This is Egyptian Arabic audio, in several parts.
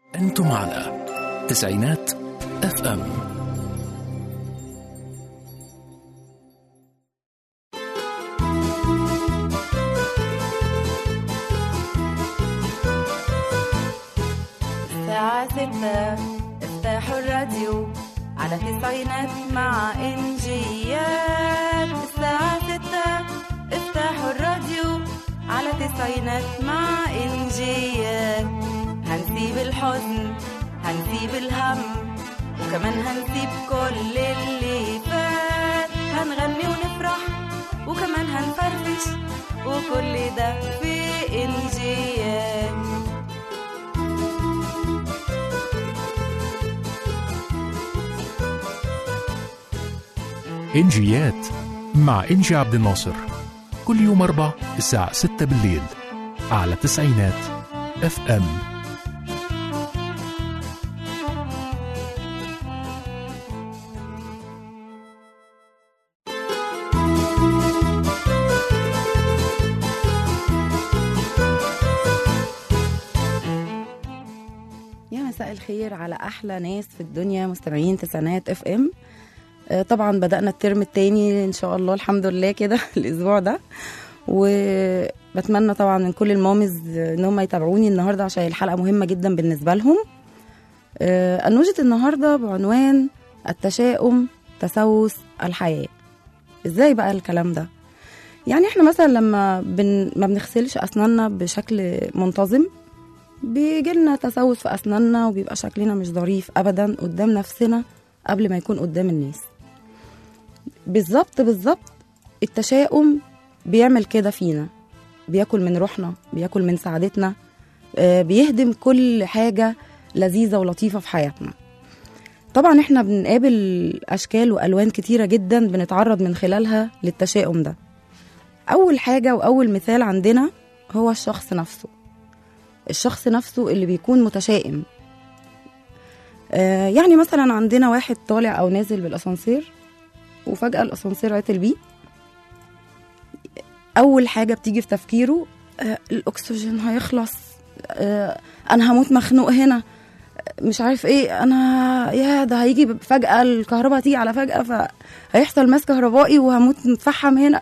أنتم على تسعينات اف ام الساعة ستة افتحوا الراديو على تسعينات مع إنجيات الساعة ستة افتحوا الراديو على تسعينات مع إنجيات هنسيب الحزن هنسيب الهم وكمان هنسيب كل اللي فات هنغني ونفرح وكمان هنفرفش وكل ده في إنجيات إنجيات مع إنجي عبد الناصر كل يوم أربع الساعة 6 بالليل على تسعينات اف ام يا مساء الخير على احلى ناس في الدنيا مستمعين تسعينات اف ام آه، طبعا بدأنا الترم التاني ان شاء الله الحمد لله كده الاسبوع ده وبتمنى طبعا من كل المامز ان هم يتابعوني النهارده عشان الحلقه مهمه جدا بالنسبه لهم آه، أنوجة النهارده بعنوان التشاؤم تسوس الحياه ازاي بقى الكلام ده يعني احنا مثلا لما بن... ما بنغسلش اسناننا بشكل منتظم بيجي لنا تسوس في اسناننا وبيبقى شكلنا مش ظريف ابدا قدام نفسنا قبل ما يكون قدام الناس بالظبط بالظبط التشاؤم بيعمل كده فينا بياكل من روحنا بياكل من سعادتنا آه، بيهدم كل حاجة لذيذة ولطيفة في حياتنا طبعا احنا بنقابل أشكال وألوان كتيرة جدا بنتعرض من خلالها للتشاؤم ده أول حاجة وأول مثال عندنا هو الشخص نفسه الشخص نفسه اللي بيكون متشائم آه، يعني مثلا عندنا واحد طالع او نازل بالاسانسير وفجاه الاسانسير عطل بيه اول حاجه بتيجي في تفكيره آه، الاكسجين هيخلص آه، انا هموت مخنوق هنا مش عارف ايه انا يا ده هيجي فجاه الكهرباء تيجي على فجاه فهيحصل ماس كهربائي وهموت متفحم هنا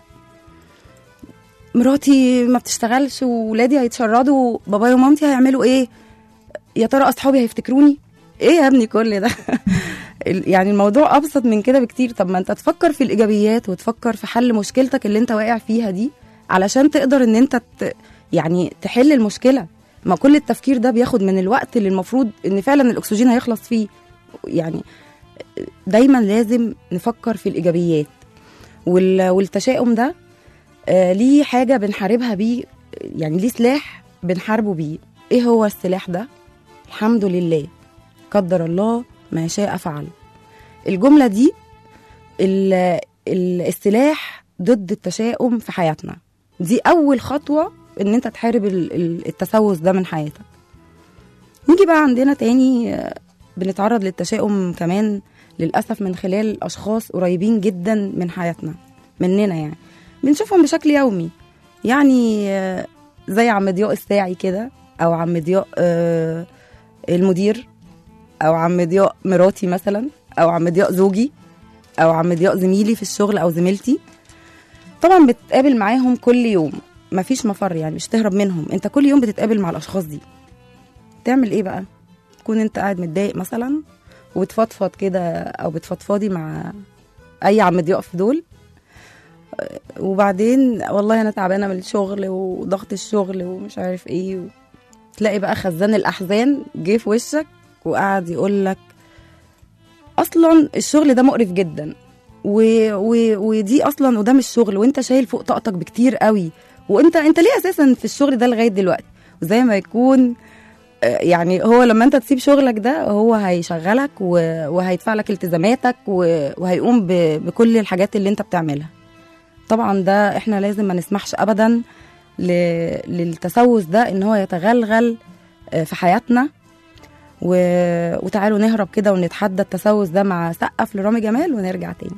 مراتي ما بتشتغلش وولادي هيتشردوا بابايا ومامتي هيعملوا ايه يا ترى اصحابي هيفتكروني ايه يا ابني كل ده ال- يعني الموضوع ابسط من كده بكتير طب ما انت تفكر في الايجابيات وتفكر في حل مشكلتك اللي انت واقع فيها دي علشان تقدر ان انت ت... يعني تحل المشكله ما كل التفكير ده بياخد من الوقت اللي المفروض ان فعلا الاكسجين هيخلص فيه يعني دايما لازم نفكر في الايجابيات وال... والتشاؤم ده آه ليه حاجه بنحاربها بيه يعني ليه سلاح بنحاربه بيه ايه هو السلاح ده الحمد لله قدر الله ما شاء فعل الجملة دي ال- ال- السلاح ضد التشاؤم في حياتنا دي أول خطوة إن أنت تحارب ال- ال- التسوس ده من حياتك نيجي بقى عندنا تاني آه، بنتعرض للتشاؤم كمان للأسف من خلال أشخاص قريبين جدا من حياتنا مننا يعني بنشوفهم بشكل يومي يعني آه، زي عم ضياء الساعي كده أو عم ضياء آه، المدير او عم ضياء مراتي مثلا او عم ضياء زوجي او عم ضياء زميلي في الشغل او زميلتي طبعا بتقابل معاهم كل يوم مفيش مفر يعني مش تهرب منهم انت كل يوم بتتقابل مع الاشخاص دي تعمل ايه بقى تكون انت قاعد متضايق مثلا وبتفضفض كده او بتفضفضي مع اي عم ضياء في دول أه، وبعدين والله انا تعبانه من الشغل وضغط الشغل ومش عارف ايه تلاقي بقى خزان الاحزان جه في وشك وقعد يقول لك اصلا الشغل ده مقرف جدا و... و... ودي اصلا وده مش شغل وانت شايل فوق طاقتك بكتير قوي وانت انت ليه اساسا في الشغل ده لغايه دلوقتي وزي ما يكون آه، يعني هو لما انت تسيب شغلك ده هو هيشغلك و... وهيدفع لك التزاماتك و... وهيقوم ب... بكل الحاجات اللي انت بتعملها طبعا ده احنا لازم ما نسمحش ابدا ل... للتسوس ده ان هو يتغلغل آه، في حياتنا و... وتعالوا نهرب كده ونتحدى التسوس ده مع سقف لرامي جمال ونرجع تاني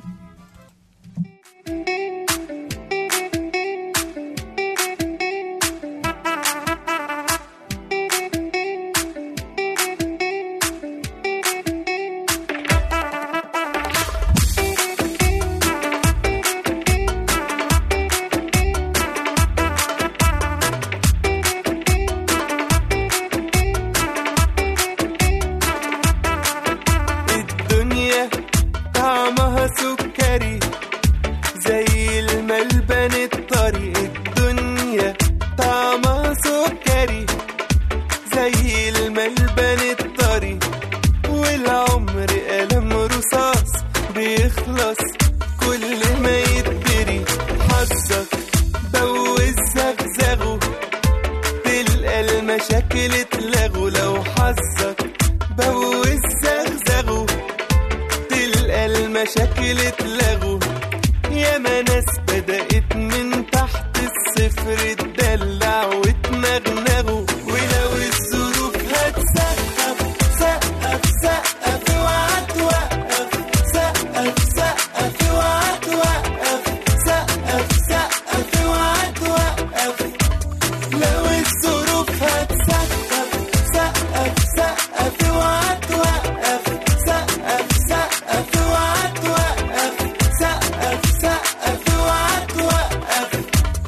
زي الملبن الطري والعمر قلم رصاص بيخلص كل ما يتدري حظك بوز زغزغه تلقى المشاكل اتلغوا لو حظك بوز زغزغه تلقى المشاكل اتلغوا ياما ناس بدأت من تحت الصفر تدلع وتنغنغوا ولو الظروف هتسقف سقف سقف اوعى توقف سقف سقف اوعى توقف سقف سقف اوعى توقف لو الظروف هتسقف سقف سقف اوعى توقف سقف سقف اوعى توقف سقف سقف اوعى توقف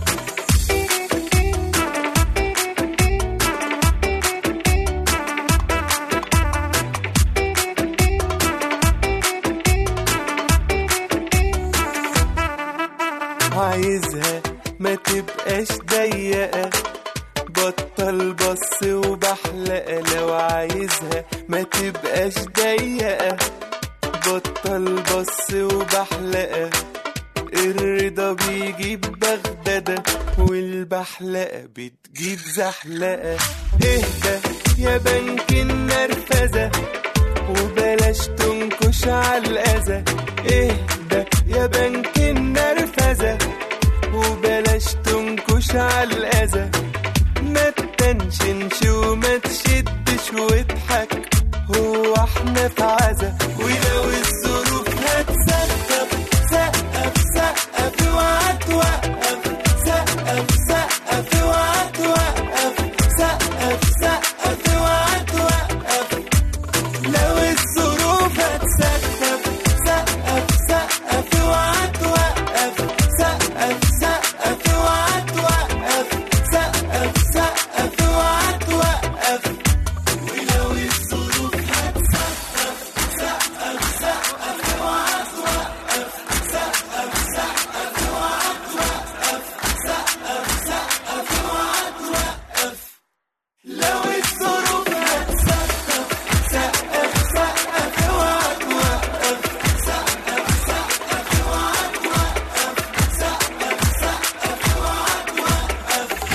عايزها ما تبقاش ضيقة بطل بص وبحلقة لو عايزها ما تبقاش ضيقة بطل بص وبحلقة الرضا بيجيب بغدادة والبحلقة بتجيب زحلقة اهدى يا بنك النرفزة وبلاش تنكش على الأذى اهدى يا بنك النرفزة وبلاش تنكش على الأذى ما تنشنش وما تشدش واضحك هو احنا في عزا ولو الظروف هتسقف سقف سقف اوعى توقف سقف سقف اوعى توقف سقف سقف اوعى توقف لو الظروف هتسقف سقف سقف اوعى توقف سقف سقف اوعى توقف سقف سقف اوعى توقف ولو الظروف هتسقف سقف سقف اوعى توقف سقف سقف اوعى توقف سقف سقف اوعى توقف لو الظروف هتسقف سقف سقف اوعى توقف سقف سقف اوعى توقف سقف سقف اوعى توقف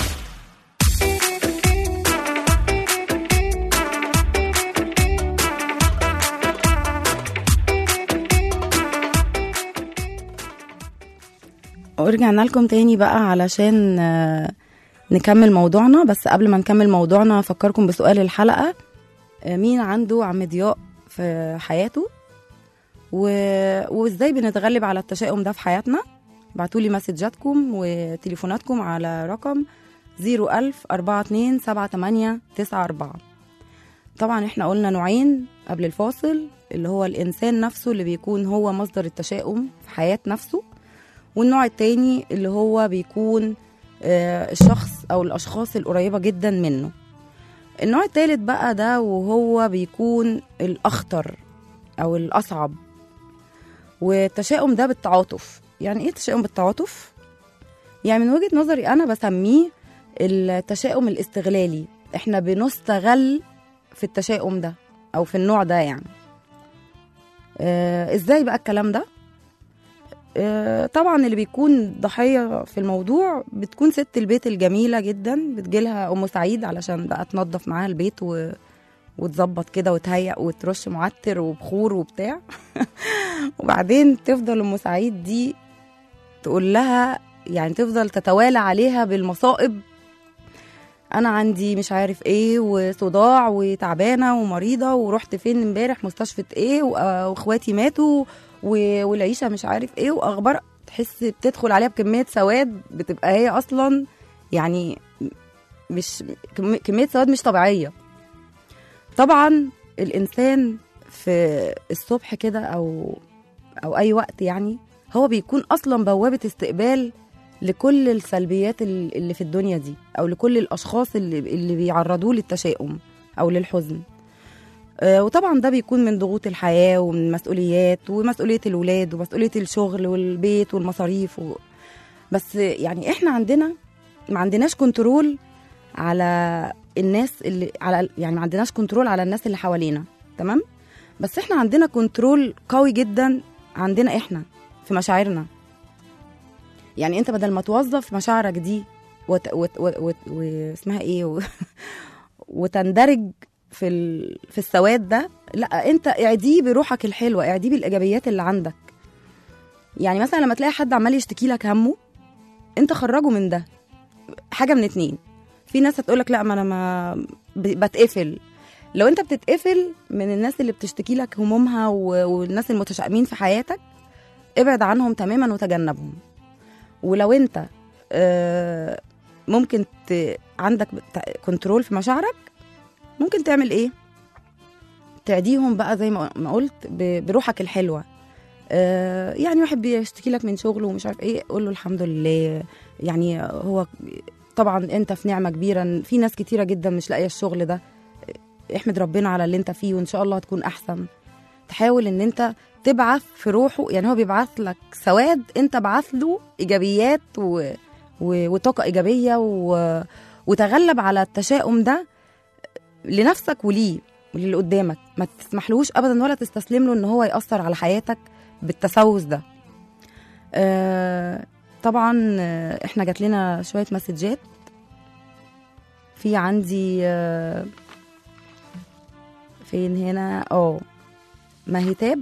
ورجعنا لكم تاني بقى علشان آه، نكمل موضوعنا بس قبل ما نكمل موضوعنا أفكركم بسؤال الحلقة آه، مين عنده عم ضياء في حياته و... وازاي بنتغلب على التشاؤم ده في حياتنا بعتولي مسجاتكم وتليفوناتكم على رقم 01000 42 78 94 طبعا احنا قلنا نوعين قبل الفاصل اللي هو الإنسان نفسه اللي بيكون هو مصدر التشاؤم في حياة نفسه والنوع التاني اللي هو بيكون آه، الشخص أو الأشخاص القريبة جدا منه النوع التالت بقى ده وهو بيكون الأخطر أو الأصعب والتشاؤم ده بالتعاطف يعني إيه التشاؤم بالتعاطف؟ يعني من وجهة نظري أنا بسميه التشاؤم الاستغلالي إحنا بنستغل في التشاؤم ده أو في النوع ده يعني آه إزاي بقى الكلام ده؟ آه، طبعا اللي بيكون ضحية في الموضوع بتكون ست البيت الجميلة جدا بتجيلها أم سعيد علشان بقى تنظف معاها البيت و... وتظبط كده وتهيأ وترش معطر وبخور وبتاع وبعدين تفضل أم سعيد دي تقول لها يعني تفضل تتوالى عليها بالمصائب انا عندي مش عارف ايه وصداع وتعبانه ومريضه ورحت فين امبارح مستشفى ايه وأ- واخواتي ماتوا و- والعيشه مش عارف ايه واخبار تحس بتدخل عليها بكميه سواد بتبقى هي اصلا يعني مش كم- كميه سواد مش طبيعيه طبعا الانسان في الصبح كده او او اي وقت يعني هو بيكون اصلا بوابه استقبال لكل السلبيات ال- اللي في الدنيا دي او لكل الاشخاص اللي اللي بيعرضوه للتشاؤم او للحزن آه، وطبعا ده بيكون من ضغوط الحياه ومن مسؤوليات ومسؤوليه الولاد ومسؤوليه الشغل والبيت والمصاريف و... بس يعني احنا عندنا ما عندناش كنترول على الناس اللي على يعني ما عندناش كنترول على الناس اللي حوالينا تمام بس احنا عندنا كنترول قوي جدا عندنا احنا في مشاعرنا يعني انت بدل ما توظف مشاعرك دي وت... وت... وت... وت... واسمها ايه و... وتندرج في ال... في السواد ده لا انت اعديه بروحك الحلوه اعديه بالايجابيات اللي عندك يعني مثلا لما تلاقي حد عمال يشتكي لك همه انت خرجه من ده حاجه من اتنين في ناس هتقولك لا ما انا ما ب- بتقفل لو انت بتتقفل من الناس اللي بتشتكي لك همومها و... والناس المتشائمين في حياتك ابعد عنهم تماما وتجنبهم ولو انت آه، ممكن ت... عندك ت- كنترول في مشاعرك ممكن تعمل ايه تعديهم بقى زي ما ما قلت ب... بروحك الحلوه آه، يعني واحد بيشتكي لك من شغله ومش عارف ايه قول له الحمد لله يعني هو طبعا انت في نعمه كبيره في ناس كتيره جدا مش لاقيه الشغل ده احمد ربنا على اللي انت فيه وان شاء الله هتكون احسن تحاول ان انت تبعث في روحه يعني هو بيبعث لك سواد انت بعث له ايجابيات و... و... وطاقه ايجابيه و... وتغلب على التشاؤم ده لنفسك وليه وللي قدامك ما تسمحلوش ابدا ولا تستسلم له ان هو ياثر على حياتك بالتسوس ده آه طبعا آه، احنا جات لنا شويه مسجات في عندي آه فين هنا اه مهتاب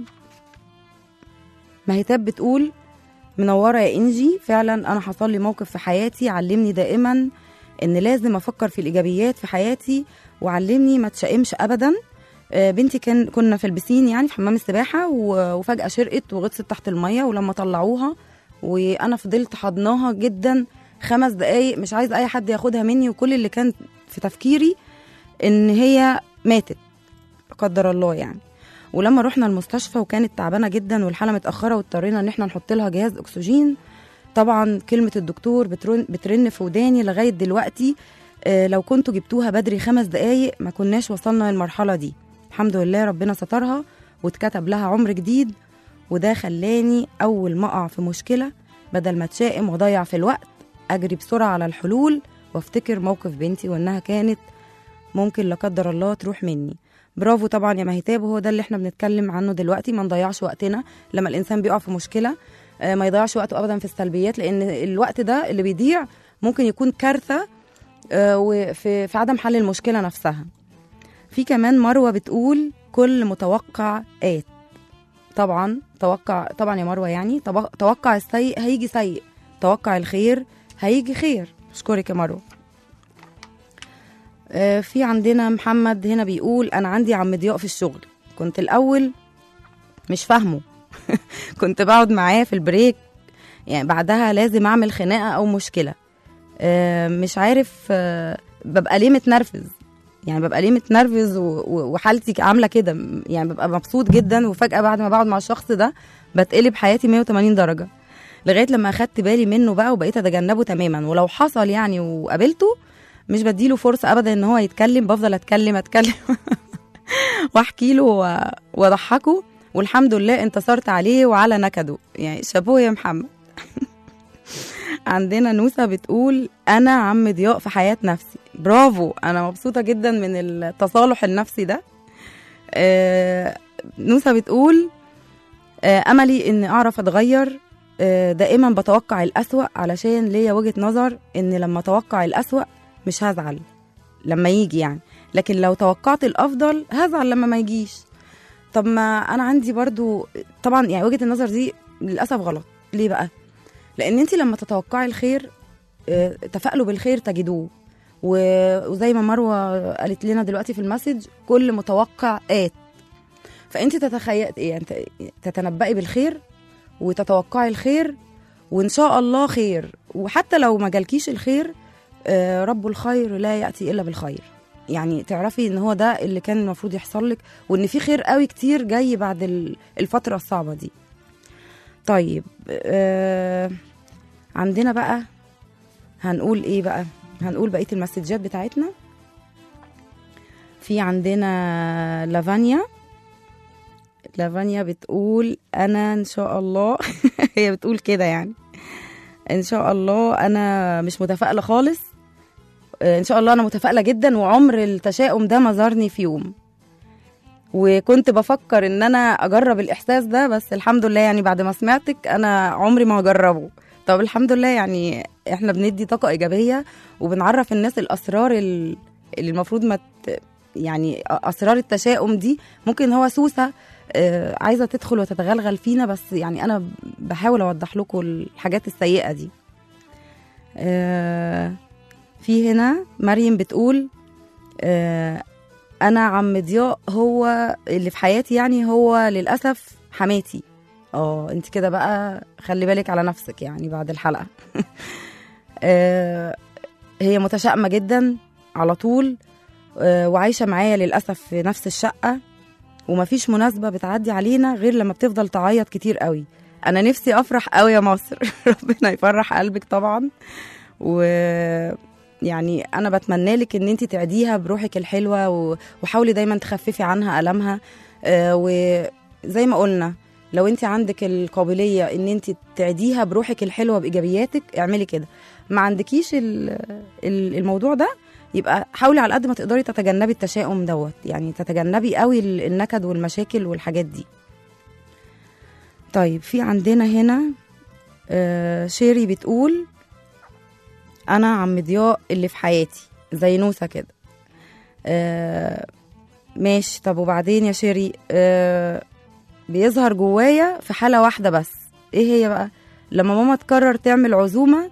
مهتاب بتقول منوره يا انجي فعلا انا حصل لي موقف في حياتي علمني دائما ان لازم افكر في الايجابيات في حياتي وعلمني ما تشائمش ابدا آه، بنتي كان كنا في البسين يعني في حمام السباحه و- وفجاه شرقت وغطست تحت الميه ولما طلعوها وانا فضلت حضناها جدا خمس دقايق مش عايز اي حد ياخدها مني وكل اللي كان في تفكيري ان هي ماتت لا قدر الله يعني ولما رحنا المستشفى وكانت تعبانه جدا والحاله متاخره واضطرينا ان احنا نحط لها جهاز اكسجين طبعا كلمه الدكتور بترن, بترن في وداني لغايه دلوقتي آه، لو كنتوا جبتوها بدري خمس دقايق ما كناش وصلنا للمرحله دي الحمد لله ربنا سترها واتكتب لها عمر جديد وده خلاني اول ما اقع في مشكله بدل ما اتشائم واضيع في الوقت اجري بسرعه على الحلول وافتكر موقف بنتي وانها كانت ممكن لا قدر الله تروح مني برافو طبعا يا مهتاب وهو ده اللي احنا بنتكلم عنه دلوقتي ما نضيعش وقتنا لما الانسان بيقع في مشكله آه، ما يضيعش وقته ابدا في السلبيات لان الوقت ده اللي بيضيع ممكن يكون كارثه آه، وفي في عدم حل المشكله نفسها في كمان مروه بتقول كل متوقع آت طبعا توقع طبعا يا مروه يعني طب- توقع السيء هيجي سيء توقع الخير هيجي خير اشكرك يا مروه آه، في عندنا محمد هنا بيقول انا عندي عم ضياء في الشغل كنت الاول مش فاهمه كنت بقعد معاه في البريك يعني بعدها لازم اعمل خناقه او مشكله آه، مش عارف آه، ببقى ليه متنرفز يعني ببقى ليه متنرفز و- و- وحالتي عامله كده م- يعني ببقى مبسوط جدا وفجاه بعد ما بقعد مع الشخص ده بتقلب حياتي 180 درجه لغايه لما اخدت بالي منه بقى وبقيت اتجنبه تماما ولو حصل يعني وقابلته مش بديله فرصه ابدا ان هو يتكلم بفضل اتكلم اتكلم واحكي له و- واضحكه والحمد لله انتصرت عليه وعلى نكده يعني شابوه يا محمد عندنا نوسة بتقول أنا عم ضياء في حياة نفسي برافو أنا مبسوطة جدا من التصالح النفسي ده آه، نوسة بتقول آه، أملي إن أعرف أتغير آه، دائما بتوقع الأسوأ علشان ليا وجهة نظر إن لما أتوقع الأسوأ مش هزعل لما يجي يعني لكن لو توقعت الأفضل هزعل لما ما يجيش طب ما أنا عندي برضو طبعا يعني وجهة النظر دي للأسف غلط ليه بقى؟ لان انت لما تتوقعي الخير آه، تفائلوا بالخير تجدوه و- وزي ما مروه قالت لنا دلوقتي في المسج كل متوقع آت فانت تتخيل يعني ت- تتنبئي بالخير وتتوقعي الخير وان شاء الله خير وحتى لو ما جالكيش الخير آه، رب الخير لا ياتي الا بالخير يعني تعرفي ان هو ده اللي كان المفروض يحصل لك وان في خير قوي كتير جاي بعد ال- الفتره الصعبه دي طيب آه عندنا بقى هنقول ايه بقى هنقول بقيه المسجات بتاعتنا في عندنا لافانيا لافانيا بتقول انا ان شاء الله هي بتقول كده يعني ان شاء الله انا مش متفائله خالص آه، ان شاء الله انا متفائله جدا وعمر التشاؤم ده ما زارني في يوم وكنت بفكر ان انا اجرب الاحساس ده بس الحمد لله يعني بعد ما سمعتك انا عمري ما هجربه طب الحمد لله يعني احنا بندي طاقه ايجابيه وبنعرف الناس الاسرار ال- اللي المفروض ما ت- يعني اسرار التشاؤم دي ممكن هو سوسه آه، عايزه تدخل وتتغلغل فينا بس يعني انا بحاول اوضح لكم الحاجات السيئه دي آه، في هنا مريم بتقول آه، انا عم ضياء هو اللي في حياتي يعني هو للاسف حماتي اه انت كده بقى خلي بالك على نفسك يعني بعد الحلقه آه، هي متشائمه جدا على طول آه، وعايشه معايا للاسف في نفس الشقه ومفيش مناسبه بتعدي علينا غير لما بتفضل تعيط كتير قوي انا نفسي افرح قوي يا مصر ربنا يفرح قلبك طبعا و يعني انا بتمنى لك ان انت تعديها بروحك الحلوه و- وحاولي دايما تخففي عنها المها آه، وزي ما قلنا لو انت عندك القابليه ان انت تعديها بروحك الحلوه بايجابياتك اعملي كده ما عندكيش ال- ال- الموضوع ده يبقى حاولي على قد ما تقدري تتجنبي التشاؤم دوت يعني تتجنبي قوي ال- النكد والمشاكل والحاجات دي طيب في عندنا هنا آه شيري بتقول انا عم ضياء اللي في حياتي زي نوسه كده آه ماشي طب وبعدين يا شيري آه بيظهر جوايا في حاله واحده بس ايه هي بقى لما ماما تقرر تعمل عزومه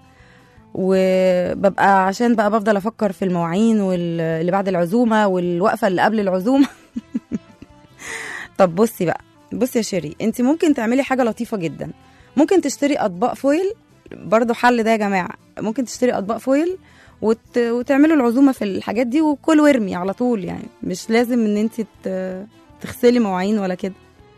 وببقى عشان بقى بفضل افكر في المواعين واللي بعد العزومه والوقفه اللي قبل العزومه طب بصي بقى بصي يا شيري انت ممكن تعملي حاجه لطيفه جدا ممكن تشتري اطباق فويل برضو حل ده يا جماعه ممكن تشتري اطباق فويل وت... وتعملوا العزومه في الحاجات دي وكل وارمي على طول يعني مش لازم ان انت ت... تغسلي مواعين ولا كده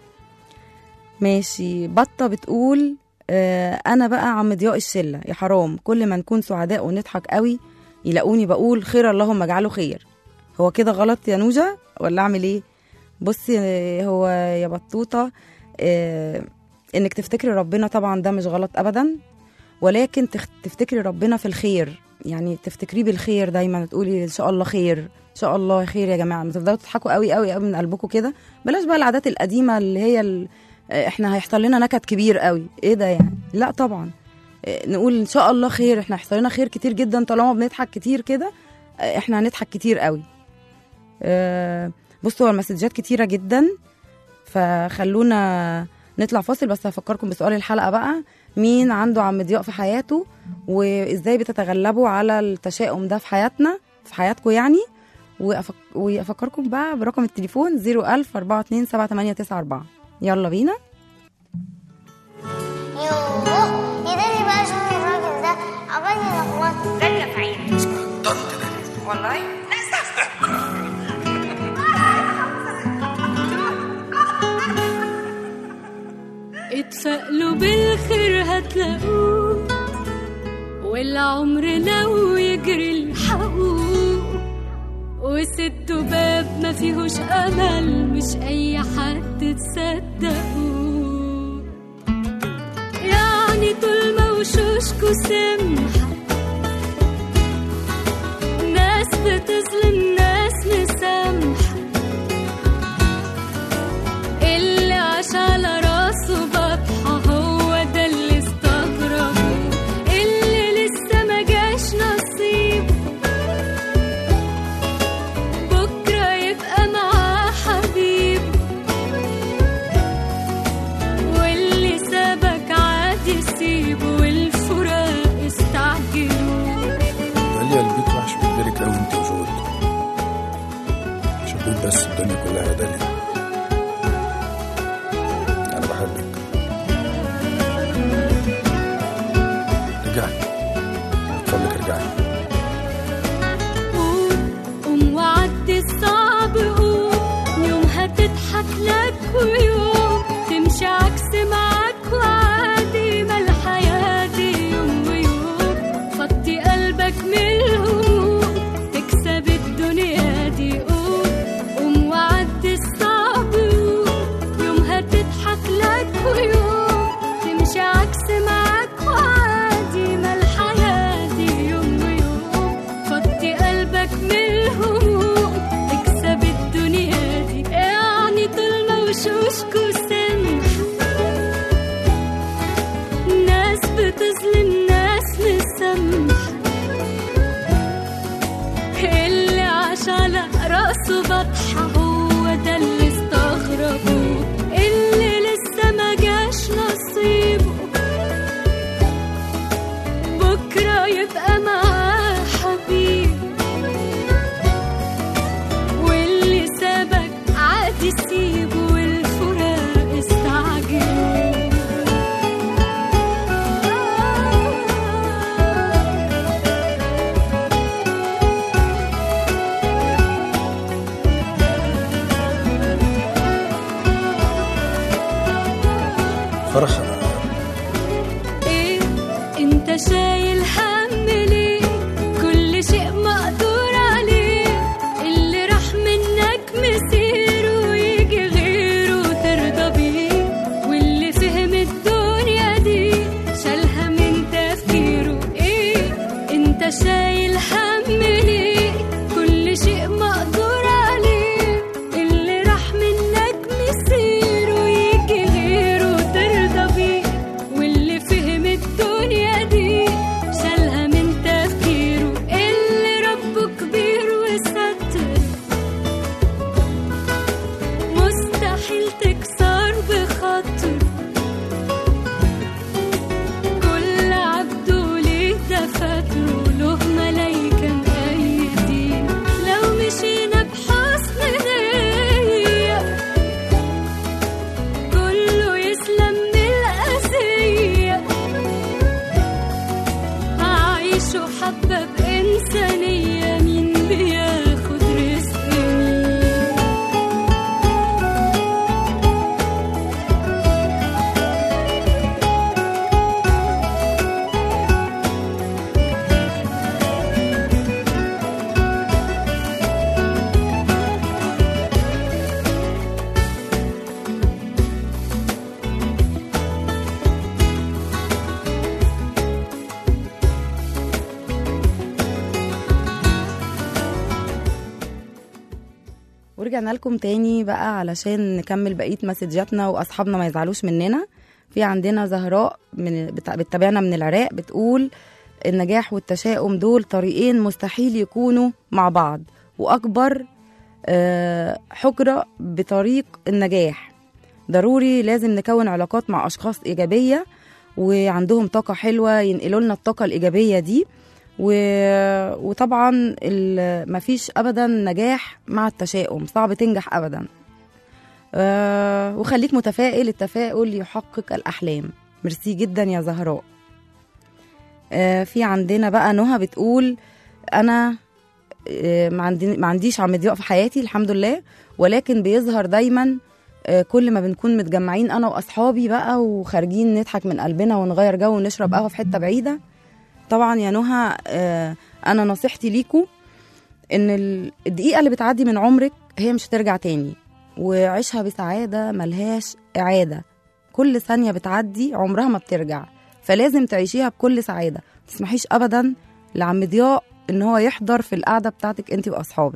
ماشي بطه بتقول آه انا بقى عم ضياء الشله يا حرام كل ما نكون سعداء ونضحك قوي يلاقوني بقول خير اللهم اجعله خير هو كده غلط يا نوجه ولا اعمل ايه بصي آه، هو يا بطوطه آه انك تفتكري ربنا طبعا ده مش غلط ابدا ولكن تخ- تفتكري ربنا في الخير يعني تفتكريه بالخير دايما تقولي ان شاء الله خير ان شاء الله خير يا جماعه ما تفضلوا تضحكوا قوي قوي قوي من قلبكم كده بلاش بقى العادات القديمه اللي هي ال... آه، احنا هيحصل لنا نكد كبير قوي ايه ده يعني لا طبعا آه، نقول ان شاء الله خير احنا هيحصل لنا خير كتير جدا طالما بنضحك كتير كده آه، احنا هنضحك كتير قوي آه، بصوا هو المسجات كتيره جدا فخلونا نطلع فاصل بس هفكركم بسؤال الحلقه بقى مين عنده عم ضياء في حياته وازاي بتتغلبوا على التشاؤم ده في حياتنا في حياتكم يعني وأفك... وافكركم بقى برقم التليفون 01000 42 7894 يلا بينا يوه يدري بقى شغل الراجل ده عمال يلخبط داليا في عينك والله اتفائلوا بالخير هتلاقوه والعمر لو يجري الحقوق وسدوا باب ما فيهوش امل مش اي حد تصدقوه يعني طول ما وشوشكوا سمحة ناس بتظلم ناس مسامحة اللي عاش على راسه بطحة هو ده اللي استغربه اللي لسه ما جاش نصيب بكرة يبقى معاه حبيب واللي سابك عادي سيبه والفراق استعجلوا داليا البيت وحش بيجبرك قوي انت وجود مش البيت بس الدنيا كلها يا داليا انا بحبك رجعي اتفضلك ارجعي قوم قوم وعدي الصعب قوم يوم هتضحك لك ويوم تمشي عكس معاك وعادي ما الحياة دي يوم ويوم فضي قلبك من الهموم تكسب الدنيا دي قوم قوم وعدي الصعب فرح انا ايه انت شايل هم ليه كل شيء مقدور عليه اللي راح منك مسيره ويجي غيره ترضى بيه واللي فهم الدنيا دي شالها من تفكيره ايه انت شايل هم ليه كل شيء مقدور عليه اللي راح منك مسيره ويجي غيره ترضى بيه واللي فهم الدنيا دي شالها من تفكيره اللي ربه كبير وستر مستحيل تكسر بخاطر كل عبده ليه دفاتره له ملايكة مأيدين لو مشينا بحسن نية كله يسلم من الأذية أعيشه حبة بإنسانية مين بياخد رزق مين ورجعنا لكم تاني بقى علشان نكمل بقية مسجاتنا وأصحابنا ما يزعلوش مننا في عندنا زهراء من بت- بتتابعنا من العراق بتقول النجاح والتشاؤم دول طريقين مستحيل يكونوا مع بعض وأكبر آه، حجرة بطريق النجاح ضروري لازم نكون علاقات مع أشخاص إيجابية وعندهم طاقة حلوة ينقلوا لنا الطاقة الإيجابية دي و... وطبعا ال... مفيش أبدا نجاح مع التشاؤم صعب تنجح أبدا أه... وخليك متفائل التفاؤل يحقق الأحلام ميرسي جدا يا زهراء أه في عندنا بقى نهى بتقول أنا آه، ما عندي ما عنديش عم ضياء في حياتي الحمد لله ولكن بيظهر دايما آه، كل ما بنكون متجمعين انا واصحابي بقى وخارجين نضحك من قلبنا ونغير جو ونشرب قهوه في حته بعيده طبعا يا نهى آه، انا نصيحتي ليكوا ان ال- الدقيقه اللي بتعدي من عمرك هي مش هترجع تاني وعيشها بسعاده ملهاش اعاده كل ثانيه بتعدي عمرها ما بترجع فلازم تعيشيها بكل سعاده ما تسمحيش ابدا لعم ضياء ان هو يحضر في القعده بتاعتك انت واصحابك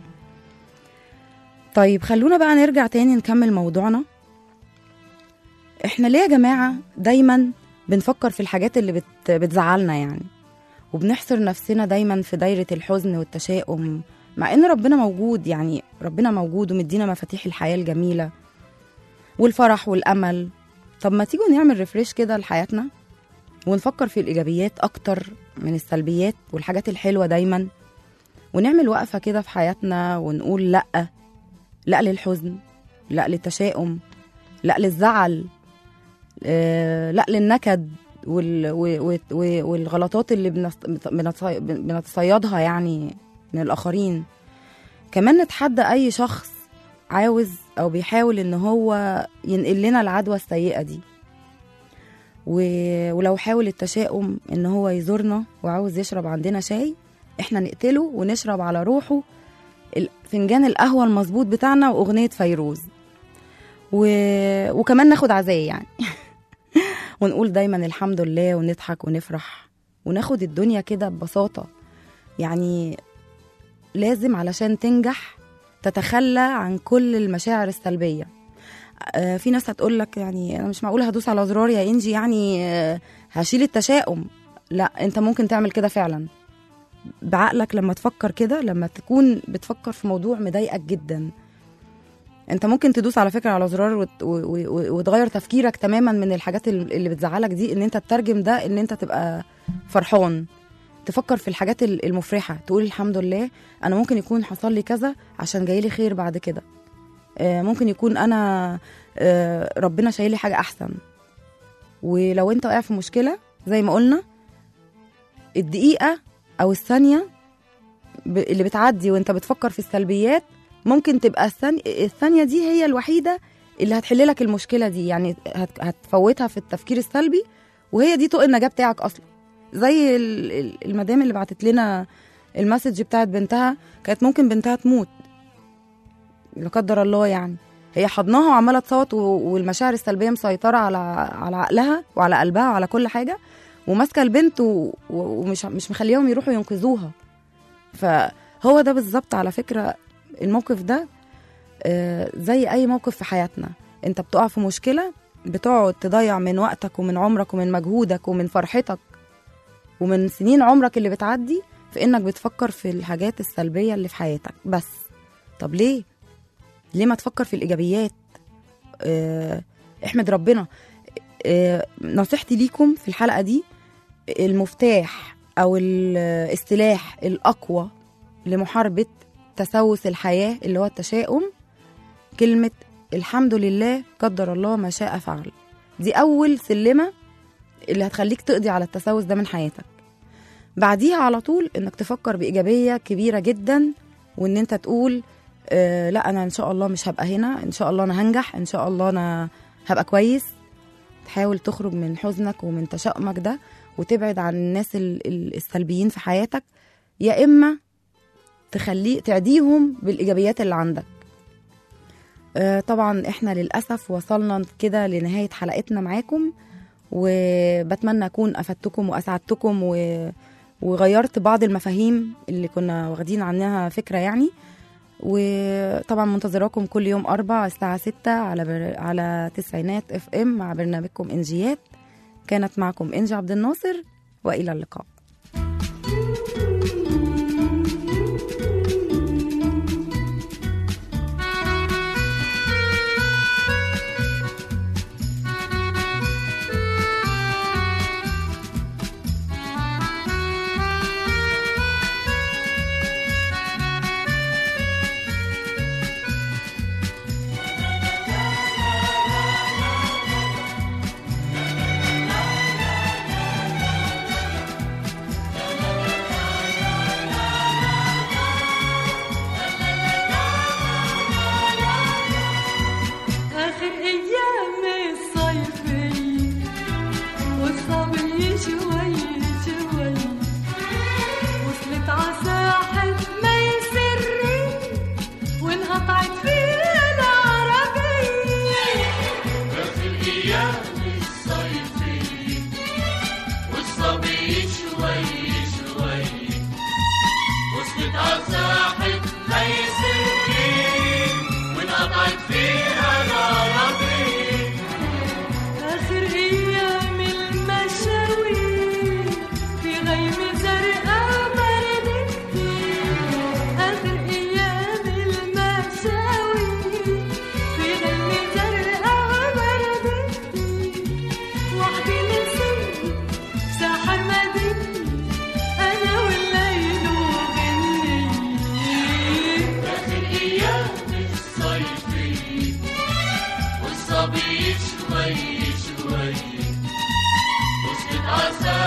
طيب خلونا بقى نرجع تاني نكمل موضوعنا احنا ليه يا جماعه دايما بنفكر في الحاجات اللي بت... بتزعلنا يعني وبنحصر نفسنا دايما في دايره الحزن والتشاؤم مع ان ربنا موجود يعني ربنا موجود ومدينا مفاتيح الحياه الجميله والفرح والامل طب ما تيجوا نعمل ريفريش كده لحياتنا ونفكر في الايجابيات اكتر من السلبيات والحاجات الحلوه دايما ونعمل وقفه كده في حياتنا ونقول لا لا للحزن لا للتشاؤم لا للزعل آه، لا للنكد وال و- و- و- والغلطات اللي بنص- بنتص- بنتصيدها يعني من الآخرين كمان نتحدى أي شخص عاوز أو بيحاول إن هو ينقل لنا العدوى السيئة دي و- ولو حاول التشاؤم إن هو يزورنا وعاوز يشرب عندنا شاي إحنا نقتله ونشرب على روحه ال- فنجان القهوة المظبوط بتاعنا وأغنية فيروز و... وكمان ناخد عزاية يعني ونقول دايما الحمد لله ونضحك ونفرح وناخد الدنيا كده ببساطة يعني لازم علشان تنجح تتخلى عن كل المشاعر السلبية آه، في ناس هتقول لك يعني انا مش معقول هدوس على زرار يا انجي يعني آه، هشيل التشاؤم لا انت ممكن تعمل كده فعلا بعقلك لما تفكر كده لما تكون بتفكر في موضوع مضايقك جدا انت ممكن تدوس على فكره على زرار وت... و... و... وتغير تفكيرك تماما من الحاجات ال- اللي بتزعلك دي ان انت تترجم ده ان انت تبقى فرحان تفكر في الحاجات ال- المفرحه تقول الحمد لله انا ممكن يكون حصل لي كذا عشان جاي لي خير بعد كده آه، ممكن يكون انا آه، ربنا شايل لي حاجه احسن ولو انت واقع في مشكله زي ما قلنا الدقيقه او الثانيه ب- اللي بتعدي وانت بتفكر في السلبيات ممكن تبقى الثانية, الثانية دي هي الوحيدة اللي هتحل لك المشكله دي يعني هت- هتفوتها في التفكير السلبي وهي دي طوق النجاه بتاعك اصلا زي ال- ال- المدام اللي بعتت لنا المسج بتاعت بنتها كانت ممكن بنتها تموت لا قدر الله يعني هي حضناها وعماله تصوت و- والمشاعر السلبيه مسيطره على على عقلها وعلى قلبها وعلى كل حاجه وماسكه البنت و- و- ومش مش مخليهم يروحوا ينقذوها فهو ده بالظبط على فكره الموقف ده آه، زي اي موقف في حياتنا انت بتقع في مشكله بتقعد تضيع من وقتك ومن عمرك ومن مجهودك ومن فرحتك ومن سنين عمرك اللي بتعدي في انك بتفكر في الحاجات السلبيه اللي في حياتك بس طب ليه ليه ما تفكر في الايجابيات آه، احمد ربنا آه، نصيحتي ليكم في الحلقه دي المفتاح او السلاح الاقوى لمحاربه تسوس الحياه اللي هو التشاؤم كلمه الحمد لله قدر الله ما شاء فعل دي اول سلمه اللي هتخليك تقضي على التسوس ده من حياتك بعديها على طول انك تفكر بايجابيه كبيره جدا وان انت تقول آه لا انا ان شاء الله مش هبقى هنا ان شاء الله انا هنجح ان شاء الله انا هبقى كويس تحاول تخرج من حزنك ومن تشاؤمك ده وتبعد عن الناس ال- ال- السلبيين في حياتك يا اما تخليه تعديهم بالايجابيات اللي عندك آه، طبعا احنا للاسف وصلنا كده لنهايه حلقتنا معاكم وبتمنى اكون افدتكم واسعدتكم و... وغيرت بعض المفاهيم اللي كنا واخدين عنها فكره يعني وطبعا منتظراكم كل يوم أربع الساعة ستة على بر... على تسعينات اف ام مع برنامجكم انجيات كانت معكم انجي عبد الناصر والى اللقاء آخر أيام الصيفية والصبي شوي شوي وصلت عساحة مي سري وانقطعت فيها العربية آخر أيام الصيفية والصبي شوي شوي وصلت عساحة ميسرين وانقطعت فيها العربية آخر أيام المشاوير في غيم زرقاء بردتي آخر أيام المشاوير في غيم زرقاء بردتي وحدي نسيت ساحر مديني أنا والليل وغني آخر أيام الصيفية والصبي شوي شوي وصلت عساحة